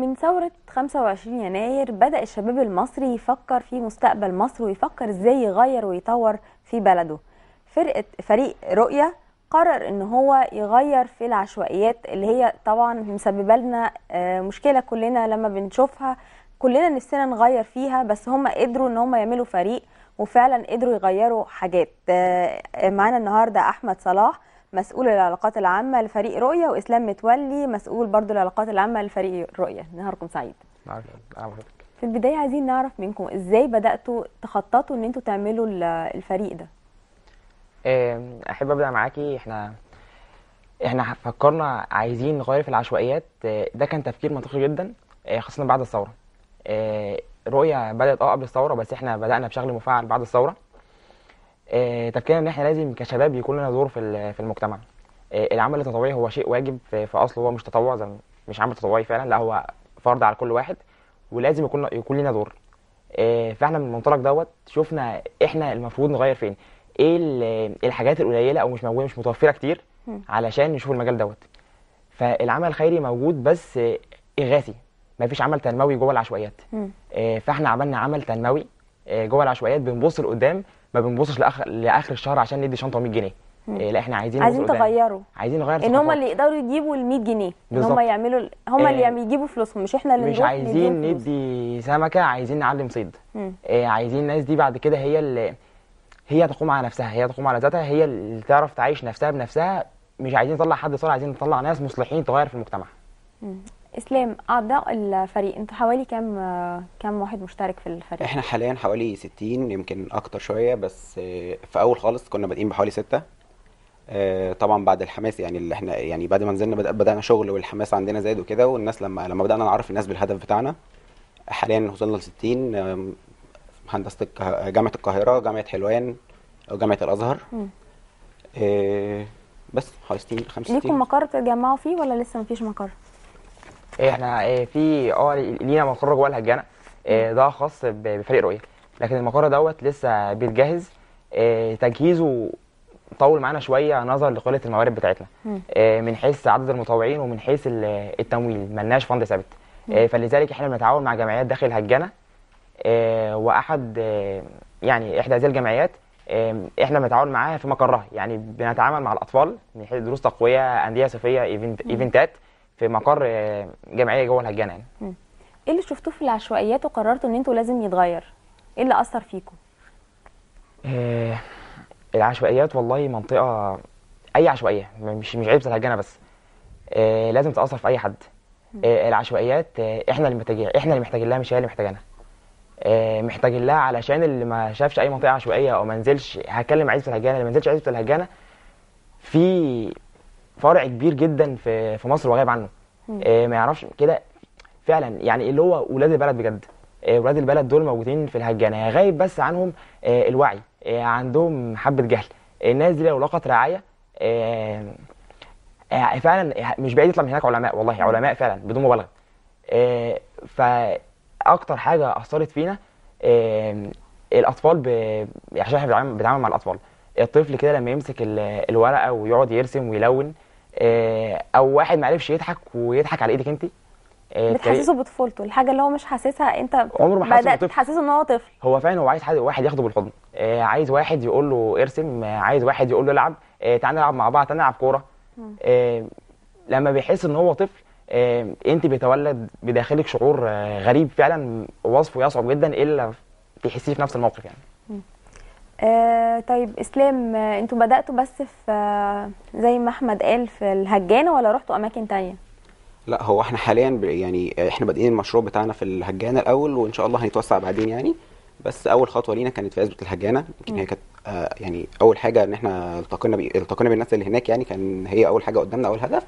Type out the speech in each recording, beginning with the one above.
من ثورة 25 يناير بدأ الشباب المصري يفكر في مستقبل مصر ويفكر ازاي يغير ويطور في بلده فرقة فريق رؤية قرر ان هو يغير في العشوائيات اللي هي طبعا مسببه لنا آه، مشكله كلنا لما بنشوفها كلنا نفسنا نغير فيها بس هم قدروا ان هم يعملوا فريق وفعلا قدروا يغيروا حاجات آه، معانا النهارده احمد صلاح مسؤول العلاقات العامه لفريق رؤيه واسلام متولي مسؤول برضو العلاقات العامه لفريق رؤيه نهاركم سعيد في البدايه عايزين نعرف منكم ازاي بداتوا تخططوا ان انتوا تعملوا ال- الفريق ده آم، احب ابدا معاكي احنا احنا فكرنا عايزين نغير في العشوائيات آه، ده كان تفكير منطقي جدا آه، خاصه بعد الثوره آه، رؤيه بدات اه قبل الثوره بس احنا بدانا بشغل مفاعل بعد الثوره آه، تفكيرنا ان احنا لازم كشباب يكون لنا دور في ال- في المجتمع آه، العمل التطوعي هو شيء واجب في في اصله هو مش تطوع زي مش عمل تطوعي فعلا لا هو فرض على كل واحد ولازم يكون يكون لنا دور آه، فاحنا من المنطلق دوت شفنا احنا المفروض نغير فين ايه ال- الحاجات القليله او مش موجوده مش متوفره كتير مم. علشان نشوف المجال دوت فالعمل الخيري موجود بس آه، اغاثي مفيش عمل تنموي جوه العشوائيات مم. آه، فاحنا عملنا عمل تنموي آه، جوه العشوائيات بنبص لقدام ما بنبصش لاخر لاخر الشهر عشان ندي شنطه 100 جنيه مم. آه، لا احنا عايزين عايزين نبص لقدام. تغيروا عايزين نغير ان هم ثقافات. اللي يقدروا يجيبوا ال 100 جنيه ان هم بالظبط. يعملوا هم اللي آه، يعملوا- يجيبوا فلوسهم مش احنا اللي مش نروح عايزين نديهم فلوس. ندي سمكه عايزين نعلم صيد مم. آه، عايزين الناس دي بعد كده هي اللي هي تقوم على نفسها هي تقوم على ذاتها هي اللي تعرف تعيش نفسها بنفسها مش عايزين نطلع حد صار عايزين نطلع ناس مصلحين تغير في المجتمع اسلام اعضاء الفريق انتوا حوالي كام آه، كام واحد مشترك في الفريق احنا حاليا حوالي 60 يمكن اكتر شويه بس آه، في اول خالص كنا بادئين بحوالي ستة آه، طبعا بعد الحماس يعني اللي احنا يعني بعد ما نزلنا بدأ بدأنا شغل والحماس عندنا زاد وكده والناس لما لما بدأنا نعرف الناس بالهدف بتاعنا حاليا وصلنا ل 60 آم، هندسة القه- جامعة القاهرة جامعة حلوان أو جامعة الأزهر مم. آه، بس حوالي 60 ليكم 65 مقر تتجمعوا فيه ولا لسه مفيش مقر احنا آه، في اه لينا مقر جوه الهجانه آه، ده خاص ب- بفريق رؤيه لكن المقر دوت لسه بيتجهز آه، تجهيزه طول معانا شويه نظرا لقله الموارد بتاعتنا مم. آه، من حيث عدد المتطوعين ومن حيث ال- التمويل ملناش فند ثابت آه، فلذلك احنا بنتعاون مع جمعيات داخل الهجانه آه، واحد آه، يعني احدى هذه الجمعيات آه، احنا بنتعاون معاها في مقرها يعني بنتعامل مع الاطفال من حيث دروس تقويه انديه صيفيه إيفنت ايفنتات في مقر آه، جمعيه جوه الهجانه يعني ايه اللي شفتوه في العشوائيات وقررتوا ان انتوا لازم يتغير ايه اللي اثر فيكم آه، العشوائيات والله منطقه اي عشوائيه مش مش عيب بتاع الهجانه بس آه، لازم تاثر في اي حد آه، العشوائيات آه، احنا اللي محتاجين احنا اللي محتاجين لها مش هي اللي محتاجينها آه، محتاجين لها علشان اللي ما شافش اي منطقه عشوائيه او ما نزلش هتكلم عزبه الهجانه اللي ما نزلش عزبه الهجانه في فرع كبير جدا في في مصر وغايب عنه مم. آه، ما يعرفش كده فعلا يعني اللي هو ولاد البلد بجد آه، ولاد البلد دول موجودين في الهجانه غايب بس عنهم آه، الوعي آه، عندهم حبه جهل الناس دي لو لقت رعايه آه، آه، فعلا مش بعيد يطلع من هناك علماء والله علماء فعلا بدون مبالغه آه، فاكتر حاجه اثرت فينا آه، الاطفال ب... عشان احنا بنتعامل بنتعامل مع الاطفال الطفل كده لما يمسك ال- الورقه ويقعد يرسم ويلون آه، او واحد ما عرفش يضحك ويضحك على ايدك انت آه، تلاقي- بتحسسه بطفولته الحاجه اللي هو مش حاسسها انت عمره ما حس بدات بطفل. تحسسه ان هو طفل هو فعلا هو عايز حد واحد ياخده بالحضن آه، عايز واحد يقول له ارسم آه، عايز واحد يقول له العب آه، تعالى نلعب مع بعض تعالى نلعب كوره آه، لما بيحس ان هو طفل آه، انت بيتولد بداخلك شعور آه، غريب فعلا وصفه يصعب جدا الا تحسيه في نفس الموقف يعني آه طيب اسلام آه انتوا بداتوا بس في آه زي ما احمد قال في الهجانه ولا رحتوا اماكن تانية لا هو احنا حاليا ب- يعني احنا بادئين المشروع بتاعنا في الهجانه الاول وان شاء الله هنتوسع بعدين يعني بس اول خطوه لينا كانت في عزبه الهجانه يمكن هي كانت آه، يعني اول حاجه ان احنا التقينا بي... التقينا بالناس اللي هناك يعني كان هي اول حاجه قدامنا اول هدف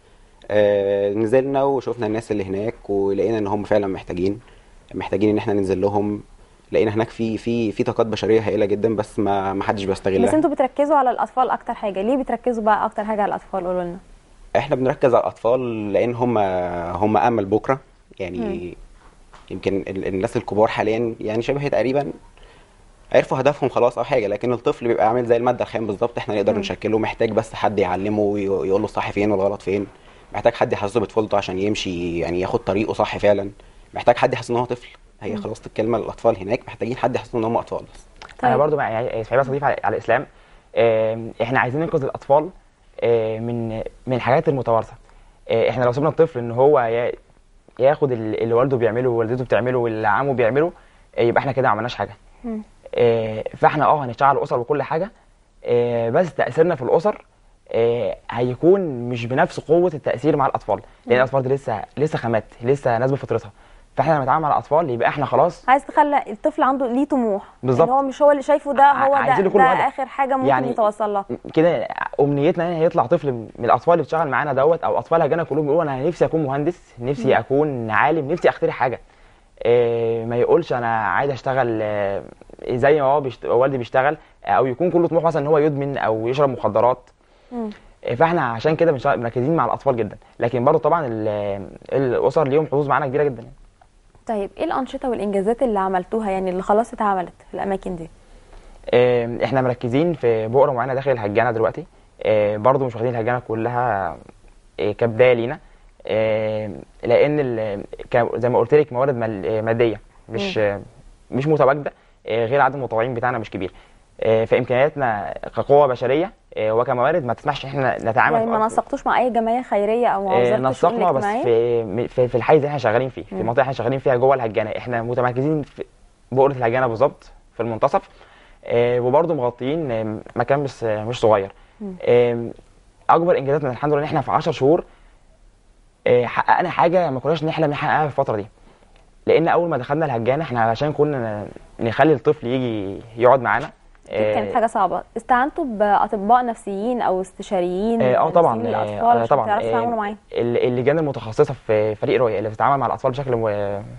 آه، نزلنا وشفنا الناس اللي هناك ولقينا ان هم فعلا محتاجين محتاجين ان احنا ننزل لهم لقينا هناك في في في طاقات بشريه هائله جدا بس ما ما حدش بيستغلها بس انتوا بتركزوا على الاطفال اكتر حاجه ليه بتركزوا بقى اكتر حاجه على الاطفال قولوا لنا احنا بنركز على الاطفال لان هم هم امل بكره يعني يمكن ال- الناس الكبار حاليا يعني شبه تقريبا عرفوا هدفهم خلاص او حاجه لكن الطفل بيبقى عامل زي الماده الخام بالظبط احنا نقدر مم. نشكله محتاج بس حد يعلمه ويقول له الصح فين والغلط فين محتاج حد يحسسه بطفولته عشان يمشي يعني ياخد طريقه صح فعلا محتاج حد يحس ان هو طفل هي خلاص الكلمه الاطفال هناك محتاجين حد يحس ان هم اطفال بس انا طيب. برضو مع يعني اسماعيل بس اضيف على, على الاسلام آم، احنا عايزين ننقذ الاطفال آه، من من الحاجات المتوارثه آه، احنا لو سيبنا الطفل ان هو يا- ياخد ال- اللي والده بيعمله ووالدته بتعمله واللي عمه بيعمله آه، يبقى احنا كده ما عملناش حاجه مم. آه، فاحنا اه هنشتغل الاسر وكل حاجه آه، بس تاثيرنا في الاسر آه، هيكون مش بنفس قوه التاثير مع الاطفال لان الاطفال دي لسه لسه خامات لسه ناس بفطرتها فاحنا لما نتعامل مع الاطفال يبقى احنا خلاص عايز تخلي الطفل عنده ليه طموح بالظبط. يعني هو مش هو اللي شايفه ده ع- هو ده, عايزين ده يكونوا هدف. اخر حاجه ممكن يعني- يتوصل لها كده امنيتنا ان هيطلع طفل من الاطفال اللي بتشتغل معانا دوت او اطفال هجانا كلهم بيقولوا انا نفسي اكون مهندس نفسي اكون عالم نفسي اخترع حاجه إيه ما يقولش انا عايز اشتغل آه، زي ما هو بيشت... والدي بيشتغل او يكون كله طموح مثلا ان هو يدمن او يشرب مخدرات مم. إيه فاحنا عشان كده بنشتغل- مركزين مع الاطفال جدا لكن برضه طبعا ال- الاسر ليهم حظوظ معانا كبيره جدا طيب ايه الانشطه والانجازات اللي عملتوها يعني اللي خلاص اتعملت في الاماكن دي آه، احنا مركزين في بؤره معينه داخل الهجانه دلوقتي آه، برضو مش واخدين الهجانه كلها آه، كبدايه لينا آه، لان ال- ك- زي ما قلت لك موارد مال- آه، ماديه مش آه، مش متواجده آه، غير عدد المتطوعين بتاعنا مش كبير آه، فامكانياتنا كقوه بشريه آه، وكموارد ما تسمحش ان احنا نتعامل يعني ما في- نسقتوش مع اي جمعيه خيريه او مع آه، وزاره الشؤون نسقنا بس الاجتماعيه في في في الحيز اللي احنا شغالين فيه في مم. المنطقه اللي احنا شغالين فيها جوه الهجانه احنا متمركزين في بؤره الهجانه بالظبط في المنتصف آه، وبرضه مغطيين آه، مكان مش مش صغير مم. آه، اكبر انجازاتنا الحمد لله ان احنا في 10 شهور آه، حققنا حاجه ما كناش نحلم نحققها في الفتره دي لان اول ما دخلنا الهجانه احنا عشان كنا نخلي الطفل يجي يقعد معانا أكيد كانت حاجه صعبه استعنتوا باطباء نفسيين او استشاريين اه آه، طبعا نفسيين آه، للاطفال آه، عشان طبعا تعرفوا آه، تتعاملوا معاهم ال- اللجان المتخصصه في فريق رؤيه اللي بتتعامل مع الاطفال بشكل م...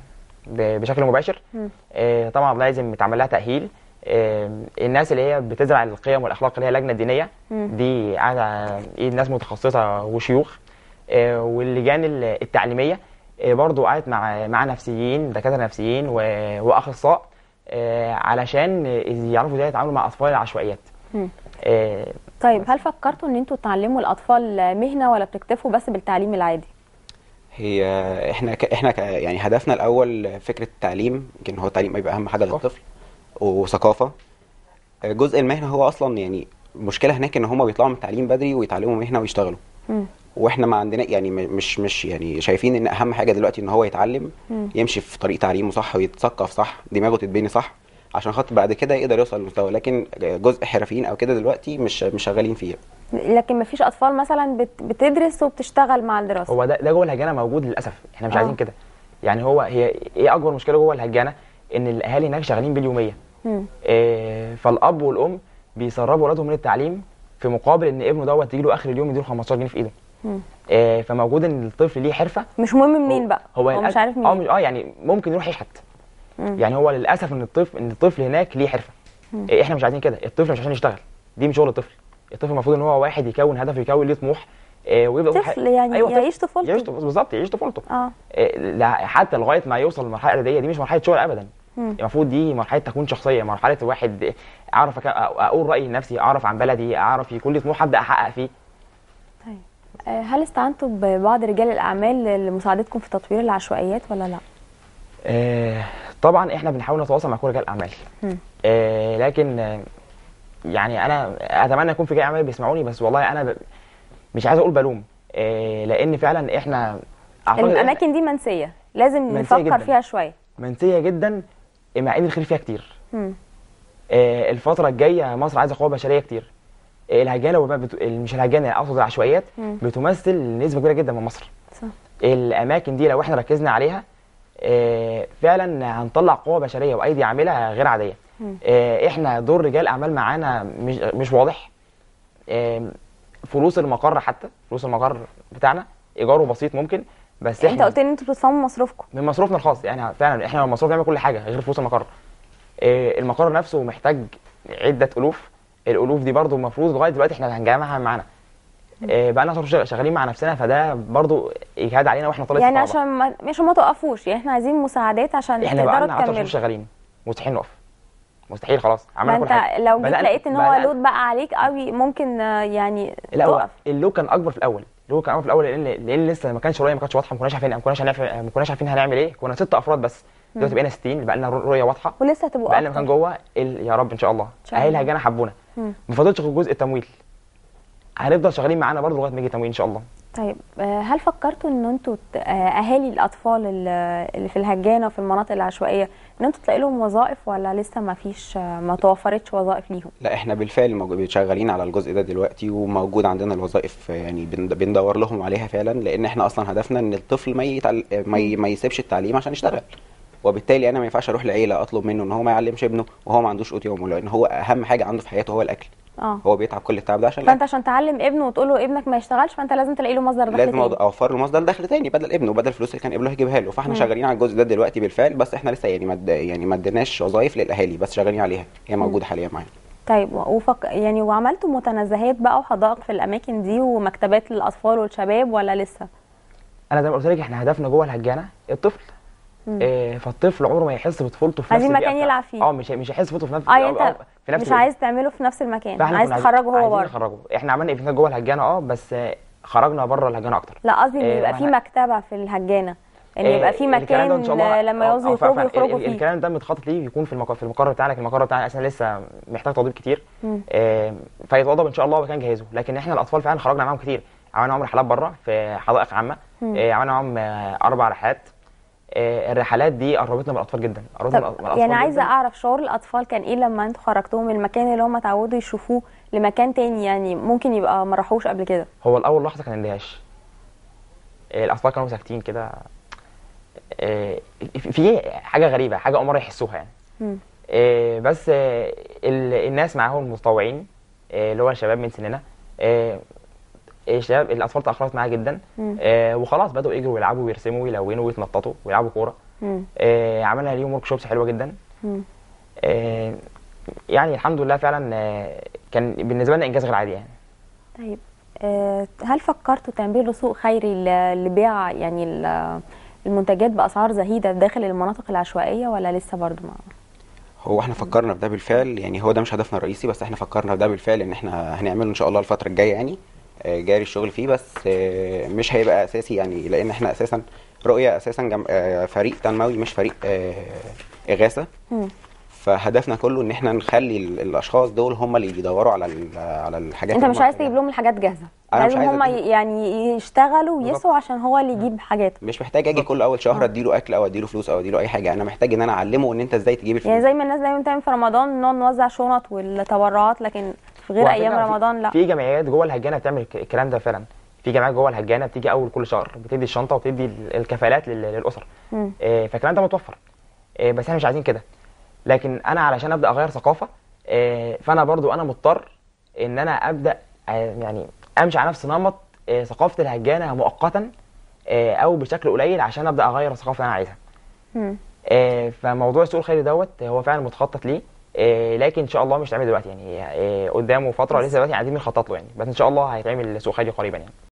ب- بشكل مباشر مم. آه، طبعا لازم يتعمل لها تاهيل آه، الناس اللي هي بتزرع القيم والاخلاق اللي هي اللجنه الدينيه مم. دي قاعده ايه ناس متخصصه وشيوخ آه، واللجان ال- التعليميه آه، برضو قعدت مع مع نفسيين دكاتره نفسيين و- واخصاء آه، علشان يعرفوا ازاي يتعاملوا مع اطفال العشوائيات مم. آه، طيب هل فكرتوا ان انتوا تعلموا الاطفال مهنه ولا بتكتفوا بس بالتعليم العادي هي احنا ك... احنا ك... يعني هدفنا الاول فكره التعليم يمكن هو التعليم يبقى اهم حاجه ثقافة. للطفل وثقافه جزء المهنه هو اصلا يعني المشكله هناك ان هم بيطلعوا من التعليم بدري ويتعلموا مهنه ويشتغلوا مم. واحنا ما عندنا يعني م- مش مش يعني شايفين ان اهم حاجه دلوقتي ان هو يتعلم مم. يمشي في طريق تعليمه صح ويتثقف صح دماغه تتبني صح عشان خاطر بعد كده يقدر يوصل للمستوى لكن جزء حرفيين او كده دلوقتي مش مش شغالين فيه لكن مفيش اطفال مثلا بت- بتدرس وبتشتغل مع الدراسه هو ده ده جوه الهجانه موجود للاسف احنا مش آه. عايزين كده يعني هو هي ايه اكبر مشكله جوه الهجانه ان الاهالي هناك شغالين باليوميه مم. إيه فالاب والام بيسربوا اولادهم من التعليم في مقابل ان ابنه دوت يجي له اخر اليوم يديله 15 جنيه في ايده مم. إيه فموجود ان الطفل ليه حرفه مش مهم منين هو- بقى هو, هو مش للأسف- عارف اه منين مش- اه يعني ممكن يروح يشحت مم. يعني هو للاسف ان الطفل ان الطفل هناك ليه حرفه مم. إيه احنا مش عايزين كده الطفل مش عشان يشتغل دي مش شغل الطفل الطفل المفروض ان هو واحد يكون هدف يكون ليه طموح إيه ويبدا يقول طفل ح- يعني أيوة طفل. يعيش طفولته. يعيش طف- بالظبط يعيش طفولته اه إيه، لا- حتى لغايه ما يوصل للمرحله الاعداديه دي مش مرحله شغل ابدا مم. المفروض دي مرحله تكون شخصيه مرحله واحد اعرف أك- اقول رايي لنفسي اعرف عن بلدي اعرف يكون لي طموح ابدا احقق فيه طيب آه، هل استعنتوا ببعض رجال الاعمال لمساعدتكم في تطوير العشوائيات ولا لا آه، طبعا احنا بنحاول نتواصل مع كل رجال الاعمال مم. آه، لكن آه، يعني انا اتمنى يكون في رجال اعمال بيسمعوني بس والله انا ب... مش عايز اقول بلوم آه، لان فعلا احنا أعتقد إحنا الاماكن دي منسيه لازم منسية نفكر جداً. فيها شويه منسيه جدا مع ان الخير فيها كتير مم. آه، الفترة الجاية مصر عايزة قوة بشرية كتير آه، الهجانة وما بت... مش الهجانة أقصد العشوائيات مم. بتمثل نسبة كبيرة جدا من مصر صح الأماكن دي لو احنا ركزنا عليها آه، فعلا هنطلع قوة بشرية وأيدي عاملة غير عادية مم. آه، احنا دور رجال أعمال معانا مش مش واضح آه، فلوس المقر حتى فلوس المقر بتاعنا إيجاره بسيط ممكن بس انت احنا قلت لي ان انتوا بتدفعوا مصروفكم من مصروفنا الخاص يعني فعلا احنا من مصروف نعمل كل حاجه غير فلوس المقر آه، المقر نفسه محتاج عده الوف الالوف دي برضو المفروض لغايه دلوقتي احنا هنجمعها معانا آه، بقى لنا شهور شغالين مع نفسنا فده برضو اجهاد علينا واحنا طالب يعني الصحابة. عشان ما مش ما توقفوش يعني احنا عايزين مساعدات عشان احنا بقى تقدروا لنا 10 شهور تكملوا شغالين مستحيل نقف مستحيل خلاص ما عملنا كل انت حاجه لو جيت بدأنا- لقيت ان هو بدأنا- لود بقى عليك قوي ممكن آه، يعني لا هو تقف اللو كان اكبر في الاول هو كان أول في الاول لان لان لسه ما كانش رؤيه ما كانتش واضحه ما كناش عارفين ما كناش هنعرف ما كناش عارفين هنعمل ايه كنا ست افراد بس دلوقتي بقينا 60 بقى لنا رؤيه واضحه ولسه هتبقوا بقى لنا مكان أكتر. جوه ال- يا رب ان شاء الله شاء اهالي الله. الهجانه حبونا مم. ما فاضلش غير جزء التمويل هنفضل شغالين معانا برضه لغايه ما يجي تمويل ان شاء الله طيب آه، هل فكرتوا ان انتوا ت- آه، اهالي الاطفال ال- اللي في الهجانه وفي المناطق العشوائيه ان انتوا تلاقي لهم وظائف ولا لسه ما فيش آه، ما توفرتش وظائف ليهم لا احنا بالفعل موجود- شغالين على الجزء ده دلوقتي وموجود عندنا الوظائف يعني بن- بندور لهم عليها فعلا لان احنا اصلا هدفنا ان الطفل ما يتعل... ما, ي... ما يسيبش التعليم عشان يشتغل وبالتالي انا ما ينفعش اروح لعيله اطلب منه ان هو ما يعلمش ابنه وهو ما عندوش قوت يومه لان هو اهم حاجه عنده في حياته هو الاكل اه هو بيتعب كل التعب ده عشان فانت الاكل عشان تعلم ابنه وتقول له ابنك ما يشتغلش فانت لازم تلاقي له مصدر دخل لازم تاني. اوفر له مصدر دخل تاني بدل ابنه وبدل الفلوس اللي كان ابنه هيجيبها له فاحنا مم. شغالين على الجزء ده دلوقتي بالفعل بس احنا لسه يعني ما اد- يعني ما اديناش وظائف للاهالي بس شغالين عليها هي موجوده حاليا معانا طيب وفك... يعني وعملتوا متنزهات بقى وحدائق في الاماكن دي ومكتبات للاطفال والشباب ولا لسه انا زي ما قلت لك احنا هدفنا جوه الهجانه الطفل مم. إيه فالطفل عمره ما يحس بطفولته في عايزين نفس البيئة مكان بتاعته. يلعب فيه. اه مش مش هيحس بطفولته في نفس اه يعني انت أو- في نفس مش البيئة. عايز تعمله في نفس المكان فاحنا عايز كنا تخرجه هو عايزين بره نخرجه احنا عملنا ايفنتات جوه الهجانه اه بس آه، خرجنا بره الهجانه اكتر لا قصدي ان إيه، يبقى في وأنا- مكتبه في الهجانه ان إيه، يبقى في الكلام ده مكان إن شاء الله- لما آه، يعوزوا آه، فعلا يخرجوا يخرجوا ال- فيه الكلام ده متخطط ليه يكون في المقر في المقر بتاعنا لكن المقر بتاعنا اصلا لسه محتاج توضيب كتير مم. آه، فيتوضب ان شاء الله وكان جاهزه لكن احنا الاطفال فعلا خرجنا معاهم كتير عملنا معاهم رحلات بره في حدائق عامه مم. آه، عملنا معاهم آه، اربع رحلات آه، الرحلات دي قربتنا من الاطفال جدا قربتنا من طب الأ- من الاطفال يعني عايزه جداً. اعرف شعور الاطفال كان ايه لما انتوا خرجتوهم من المكان اللي هم اتعودوا يشوفوه لمكان تاني يعني ممكن يبقى ما راحوش قبل كده هو الاول لحظه كان اندهاش آه، الاطفال كانوا ساكتين كده آه، في- في حاجه غريبه حاجه اول مره يحسوها يعني مم. آه، بس آه، ال- الناس معاهم المتطوعين آه، اللي هو الشباب من سننا آه، الشباب الاطفال تاخرت معايا جدا مم. آه، وخلاص بداوا يجروا ويلعبوا ويرسموا ويلونوا ويتنططوا ويلعبوا كوره مم. آه، عملنا ليهم ورك شوبس حلوه جدا مم. آه، يعني الحمد لله فعلا آه، كان بالنسبه لنا انجاز غير عادي يعني طيب آه، هل فكرتوا تعملوا سوق خيري ل- لبيع يعني ال- المنتجات باسعار زهيده داخل المناطق العشوائيه ولا لسه برضو ما هو احنا فكرنا في ده بالفعل يعني هو ده مش هدفنا الرئيسي بس احنا فكرنا في ده بالفعل ان احنا هنعمله ان شاء الله الفتره الجايه يعني آه، جاري الشغل فيه بس آه، مش هيبقى اساسي يعني لان احنا اساسا رؤيه اساسا جم... آه، فريق تنموي مش فريق آه، اغاثه مم. فهدفنا كله ان احنا نخلي ال- الاشخاص دول هم اللي يدوروا على ال- على الحاجات انت اللي مش هم عايز محتاجينها. تجيب لهم الحاجات جاهزه أنا مش لازم عايز هم أجيب- يعني يشتغلوا بالظبط. ويسعوا عشان هو اللي يجيب حاجات مش محتاج اجي كل اول شهر اديله اكل او اديله فلوس او اديله اي حاجه انا محتاج ان انا اعلمه ان انت ازاي تجيب الفلوس يعني زي ما الناس دايما بتعمل في رمضان نقعد نوزع شنط والتبرعات لكن في غير وعلى ايام فكرة في- رمضان لا في جمعيات جوه الهجانه بتعمل الك- الكلام ده فعلا في جمعيات جوه الهجانه بتيجي اول كل شهر بتدي الشنطه وبتدي ال- الكفالات لل- للاسر مم. آه، فالكلام ده متوفر آه، بس احنا مش عايزين كده لكن انا علشان ابدا اغير ثقافه آه، فانا برضو انا مضطر ان انا ابدا آه، يعني امشي على نفس نمط آه، ثقافه الهجانه مؤقتا آه، او بشكل قليل عشان ابدا اغير الثقافه اللي انا عايزها مم. آه، فموضوع السوق الخيري دوت هو فعلا متخطط ليه آه، لكن ان شاء الله مش هيتعمل دلوقتي يعني آه، قدامه فتره لسه دلوقتي قاعدين بنخطط له يعني بس ان شاء الله هيتعمل سوق خيري قريبا يعني